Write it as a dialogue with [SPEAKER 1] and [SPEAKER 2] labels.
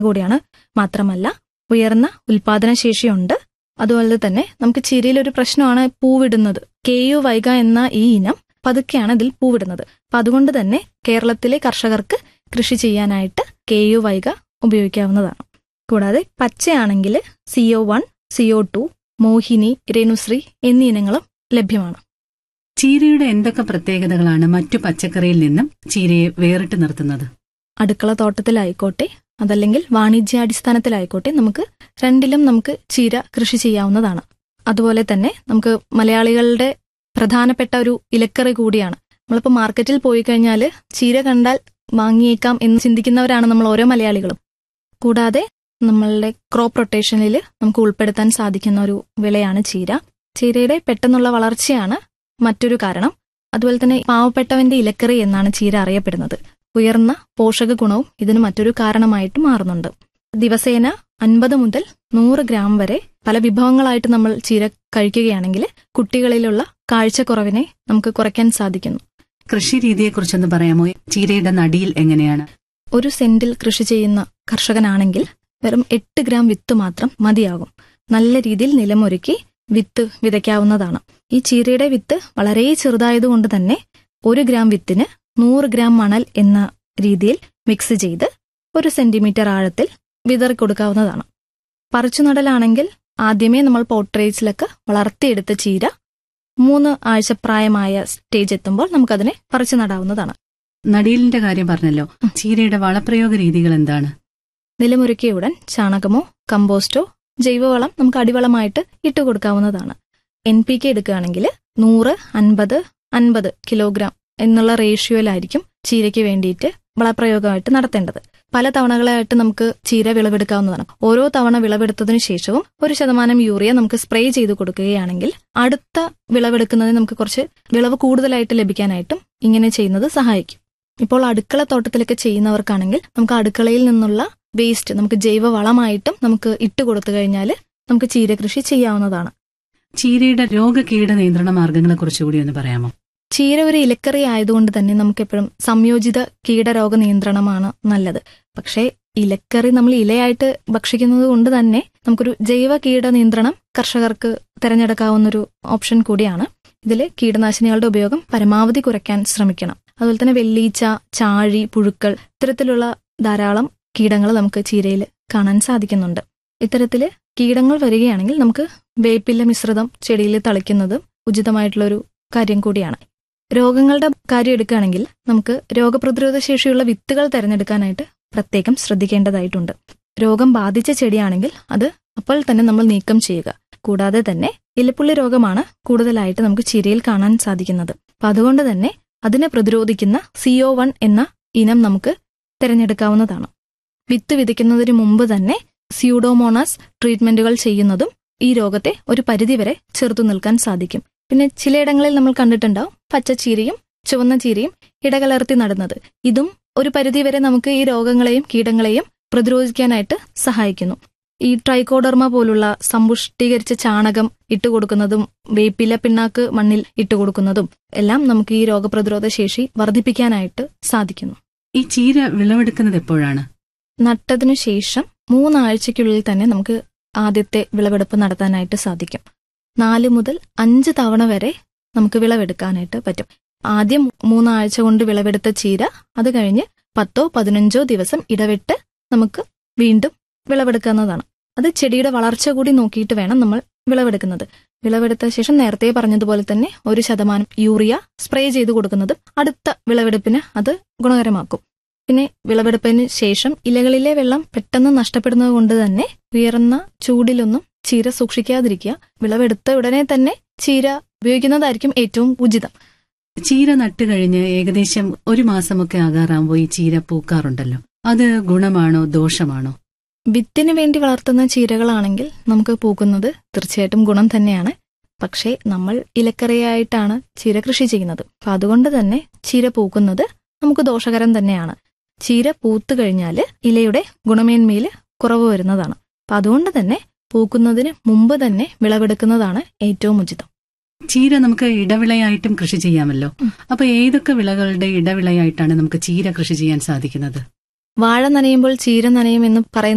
[SPEAKER 1] കൂടിയാണ് മാത്രമല്ല ഉയർന്ന ഉൽപാദനശേഷിയുണ്ട് അതുപോലെ തന്നെ നമുക്ക് ചീരയിൽ ഒരു പ്രശ്നമാണ് പൂവിടുന്നത് കെ യു വൈഗ എന്ന ഈ ഇനം പതുക്കെയാണ് ഇതിൽ പൂവിടുന്നത് അപ്പൊ അതുകൊണ്ട് തന്നെ കേരളത്തിലെ കർഷകർക്ക് കൃഷി ചെയ്യാനായിട്ട് കെ യു വൈഗ ഉപയോഗിക്കാവുന്നതാണ് കൂടാതെ പച്ചയാണെങ്കിൽ CO one CO two Mohini Renushree എന്നീ ഇനങ്ങളും ലഭ്യമാണ്
[SPEAKER 2] ചീരയുടെ എന്തൊക്കെ പ്രത്യേകതകളാണ് മറ്റു പച്ചക്കറിയിൽ നിന്നും ചീരയെ വേറിട്ട് നിർത്തുന്നത്
[SPEAKER 1] അടുക്കള തോട്ടത്തിലായിക്കോട്ടെ അതല്ലെങ്കിൽ വാണിജ്യാടിസ്ഥാനത്തിലായിക്കോട്ടെ നമുക്ക് രണ്ടിലും നമുക്ക് ചീര കൃഷി ചെയ്യാവുന്നതാണ് അതുപോലെ തന്നെ നമുക്ക് മലയാളികളുടെ പ്രധാനപ്പെട്ട ഒരു ഇലക്കറി കൂടിയാണ് നമ്മളിപ്പോൾ മാർക്കറ്റിൽ പോയി കഴിഞ്ഞാൽ ചീര കണ്ടാൽ വാങ്ങിയേക്കാം എന്ന് ചിന്തിക്കുന്നവരാണ് നമ്മൾ ഓരോ മലയാളികളും കൂടാതെ നമ്മളുടെ ക്രോപ്പ് റൊട്ടേഷനിൽ നമുക്ക് ഉൾപ്പെടുത്താൻ സാധിക്കുന്ന ഒരു വിളയാണ് ചീര ചീരയുടെ പെട്ടെന്നുള്ള വളർച്ചയാണ് മറ്റൊരു കാരണം അതുപോലെ തന്നെ പാവപ്പെട്ടവന്റെ ഇലക്കറി എന്നാണ് ചീര അറിയപ്പെടുന്നത് ഉയർന്ന പോഷക ഗുണവും ഇതിന് മറ്റൊരു കാരണമായിട്ട് മാറുന്നുണ്ട് ദിവസേന അൻപത് മുതൽ നൂറ് ഗ്രാം വരെ പല വിഭവങ്ങളായിട്ട് നമ്മൾ ചീര കഴിക്കുകയാണെങ്കിൽ കുട്ടികളിലുള്ള കാഴ്ചക്കുറവിനെ നമുക്ക് കുറയ്ക്കാൻ സാധിക്കുന്നു
[SPEAKER 2] കൃഷി രീതിയെക്കുറിച്ചൊന്ന് പറയാമോ ചീരയുടെ നടിയിൽ എങ്ങനെയാണ്
[SPEAKER 1] ഒരു സെന്റിൽ കൃഷി ചെയ്യുന്ന കർഷകനാണെങ്കിൽ വെറും എട്ട് ഗ്രാം വിത്ത് മാത്രം മതിയാകും നല്ല രീതിയിൽ നിലമൊരുക്കി വിത്ത് വിതയ്ക്കാവുന്നതാണ് ഈ ചീരയുടെ വിത്ത് വളരെ ചെറുതായതുകൊണ്ട് തന്നെ ഒരു ഗ്രാം വിത്തിന് നൂറ് ഗ്രാം മണൽ എന്ന രീതിയിൽ മിക്സ് ചെയ്ത് ഒരു സെന്റിമീറ്റർ ആഴത്തിൽ വിതറി കൊടുക്കാവുന്നതാണ് പറിച്ചു നടലാണെങ്കിൽ ആദ്യമേ നമ്മൾ പോട്രേറ്റ്സിലൊക്കെ വളർത്തിയെടുത്ത ചീര മൂന്ന് ആഴ്ച പ്രായമായ സ്റ്റേജ് എത്തുമ്പോൾ നമുക്കതിനെ പറിച്ചു നടാവുന്നതാണ്
[SPEAKER 2] നടിയിലിന്റെ കാര്യം പറഞ്ഞല്ലോ ചീരയുടെ വളപ്രയോഗ രീതികൾ എന്താണ്
[SPEAKER 1] നിലമൊരുക്കിയ ഉടൻ ചാണകമോ കമ്പോസ്റ്റോ ജൈവവളം നമുക്ക് അടിവളമായിട്ട് ഇട്ട് കൊടുക്കാവുന്നതാണ് എൻ പി കെ എടുക്കുകയാണെങ്കിൽ നൂറ് അൻപത് അൻപത് കിലോഗ്രാം എന്നുള്ള റേഷ്യോയിലായിരിക്കും ചീരയ്ക്ക് വേണ്ടിയിട്ട് വളപ്രയോഗമായിട്ട് നടത്തേണ്ടത് പല തവണകളായിട്ട് നമുക്ക് ചീര വിളവെടുക്കാവുന്നതാണ് ഓരോ തവണ വിളവെടുത്തതിനു ശേഷവും ഒരു ശതമാനം യൂറിയ നമുക്ക് സ്പ്രേ ചെയ്ത് കൊടുക്കുകയാണെങ്കിൽ അടുത്ത വിളവെടുക്കുന്നതിന് നമുക്ക് കുറച്ച് വിളവ് കൂടുതലായിട്ട് ലഭിക്കാനായിട്ടും ഇങ്ങനെ ചെയ്യുന്നത് സഹായിക്കും ഇപ്പോൾ അടുക്കള തോട്ടത്തിലൊക്കെ ചെയ്യുന്നവർക്കാണെങ്കിൽ നമുക്ക് അടുക്കളയിൽ നിന്നുള്ള വേസ്റ്റ് നമുക്ക് ജൈവ വളമായിട്ടും നമുക്ക് ഇട്ട് കൊടുത്തു കഴിഞ്ഞാൽ നമുക്ക് ചീര കൃഷി ചെയ്യാവുന്നതാണ്
[SPEAKER 2] ചീരയുടെ രോഗകീട നിയന്ത്രണ മാർഗങ്ങളെ കുറിച്ച് കൂടി ഒന്ന് പറയാമോ
[SPEAKER 1] ചീര ഒരു ഇലക്കറി ആയതുകൊണ്ട് തന്നെ നമുക്ക് എപ്പോഴും സംയോജിത കീടരോഗ നിയന്ത്രണമാണ് നല്ലത് പക്ഷേ ഇലക്കറി നമ്മൾ ഇലയായിട്ട് ഭക്ഷിക്കുന്നത് കൊണ്ട് തന്നെ നമുക്കൊരു ജൈവ കീട നിയന്ത്രണം കർഷകർക്ക് തിരഞ്ഞെടുക്കാവുന്നൊരു ഓപ്ഷൻ കൂടിയാണ് ഇതിൽ കീടനാശിനികളുടെ ഉപയോഗം പരമാവധി കുറയ്ക്കാൻ ശ്രമിക്കണം അതുപോലെ തന്നെ വെള്ളീച്ച ചാഴി പുഴുക്കൾ ഇത്തരത്തിലുള്ള ധാരാളം കീടങ്ങൾ നമുക്ക് ചീരയിൽ കാണാൻ സാധിക്കുന്നുണ്ട് ഇത്തരത്തില് കീടങ്ങൾ വരികയാണെങ്കിൽ നമുക്ക് വേപ്പില മിശ്രിതം ചെടിയിൽ തളിക്കുന്നത് ഉചിതമായിട്ടുള്ളൊരു കാര്യം കൂടിയാണ് രോഗങ്ങളുടെ കാര്യം എടുക്കുകയാണെങ്കിൽ നമുക്ക് രോഗപ്രതിരോധ ശേഷിയുള്ള വിത്തുകൾ തിരഞ്ഞെടുക്കാനായിട്ട് പ്രത്യേകം ശ്രദ്ധിക്കേണ്ടതായിട്ടുണ്ട് രോഗം ബാധിച്ച ചെടിയാണെങ്കിൽ അത് അപ്പോൾ തന്നെ നമ്മൾ നീക്കം ചെയ്യുക കൂടാതെ തന്നെ ഇലപ്പുള്ളി രോഗമാണ് കൂടുതലായിട്ട് നമുക്ക് ചീരയിൽ കാണാൻ സാധിക്കുന്നത് അപ്പൊ അതുകൊണ്ട് തന്നെ അതിനെ പ്രതിരോധിക്കുന്ന സിഒ വൺ എന്ന ഇനം നമുക്ക് തിരഞ്ഞെടുക്കാവുന്നതാണ് വിത്ത് വിതയ്ക്കുന്നതിന് മുമ്പ് തന്നെ സ്യൂഡോമോണാസ് ട്രീറ്റ്മെന്റുകൾ ചെയ്യുന്നതും ഈ രോഗത്തെ ഒരു പരിധിവരെ ചെറുത്തു നിൽക്കാൻ സാധിക്കും പിന്നെ ചിലയിടങ്ങളിൽ നമ്മൾ കണ്ടിട്ടുണ്ടാവും പച്ചച്ചീരയും ചുവന്ന ചീരയും ഇടകലർത്തി നടുന്നത് ഇതും ഒരു പരിധിവരെ നമുക്ക് ഈ രോഗങ്ങളെയും കീടങ്ങളെയും പ്രതിരോധിക്കാനായിട്ട് സഹായിക്കുന്നു ഈ ട്രൈക്കോഡർമ പോലുള്ള സമ്പുഷ്ടീകരിച്ച ചാണകം ഇട്ടുകൊടുക്കുന്നതും വേപ്പില പിണ്ണാക്ക് മണ്ണിൽ ഇട്ടുകൊടുക്കുന്നതും എല്ലാം നമുക്ക് ഈ രോഗപ്രതിരോധ ശേഷി വർദ്ധിപ്പിക്കാനായിട്ട് സാധിക്കുന്നു
[SPEAKER 2] ഈ ചീര വിളവെടുക്കുന്നത് എപ്പോഴാണ്
[SPEAKER 1] നട്ടതിനു ശേഷം മൂന്നാഴ്ചയ്ക്കുള്ളിൽ തന്നെ നമുക്ക് ആദ്യത്തെ വിളവെടുപ്പ് നടത്താനായിട്ട് സാധിക്കും നാല് മുതൽ അഞ്ച് തവണ വരെ നമുക്ക് വിളവെടുക്കാനായിട്ട് പറ്റും ആദ്യം മൂന്നാഴ്ച കൊണ്ട് വിളവെടുത്ത ചീര അത് കഴിഞ്ഞ് പത്തോ പതിനഞ്ചോ ദിവസം ഇടവിട്ട് നമുക്ക് വീണ്ടും വിളവെടുക്കാവുന്നതാണ് അത് ചെടിയുടെ വളർച്ച കൂടി നോക്കിയിട്ട് വേണം നമ്മൾ വിളവെടുക്കുന്നത് വിളവെടുത്ത ശേഷം നേരത്തെ പറഞ്ഞതുപോലെ തന്നെ ഒരു ശതമാനം യൂറിയ സ്പ്രേ ചെയ്ത് കൊടുക്കുന്നതും അടുത്ത വിളവെടുപ്പിന് അത് ഗുണകരമാക്കും പിന്നെ വിളവെടുപ്പിന് ശേഷം ഇലകളിലെ വെള്ളം പെട്ടെന്ന് നഷ്ടപ്പെടുന്നത് കൊണ്ട് തന്നെ ഉയർന്ന ചൂടിലൊന്നും ചീര സൂക്ഷിക്കാതിരിക്കുക വിളവെടുത്ത ഉടനെ തന്നെ ചീര ഉപയോഗിക്കുന്നതായിരിക്കും ഏറ്റവും ഉചിതം
[SPEAKER 2] ചീര നട്ട് കഴിഞ്ഞ് ഏകദേശം ഒരു മാസമൊക്കെ ആകാറാകുമ്പോൾ ഈ ചീര പൂക്കാറുണ്ടല്ലോ അത് ഗുണമാണോ ദോഷമാണോ
[SPEAKER 1] വിത്തിന് വേണ്ടി വളർത്തുന്ന ചീരകളാണെങ്കിൽ നമുക്ക് പൂക്കുന്നത് തീർച്ചയായിട്ടും ഗുണം തന്നെയാണ് പക്ഷേ നമ്മൾ ഇലക്കറിയായിട്ടാണ് ചീര കൃഷി ചെയ്യുന്നത് അപ്പൊ അതുകൊണ്ട് തന്നെ ചീര പൂക്കുന്നത് നമുക്ക് ദോഷകരം തന്നെയാണ് ചീര പൂത്തു കഴിഞ്ഞാൽ ഇലയുടെ ഗുണമേന്മയിൽ കുറവ് വരുന്നതാണ് അപ്പൊ അതുകൊണ്ട് തന്നെ പൂക്കുന്നതിന് മുമ്പ് തന്നെ വിളവെടുക്കുന്നതാണ് ഏറ്റവും ഉചിതം
[SPEAKER 2] ചീര നമുക്ക് ഇടവിളയായിട്ടും കൃഷി ചെയ്യാമല്ലോ
[SPEAKER 1] ഉം.
[SPEAKER 2] അപ്പൊ ഏതൊക്കെ വിളകളുടെ ഇടവിളയായിട്ടാണ് നമുക്ക് ചീര കൃഷി ചെയ്യാൻ സാധിക്കുന്നത്
[SPEAKER 1] വാഴ നനയുമ്പോൾ ചീര നനയും എന്ന് പറയുന്ന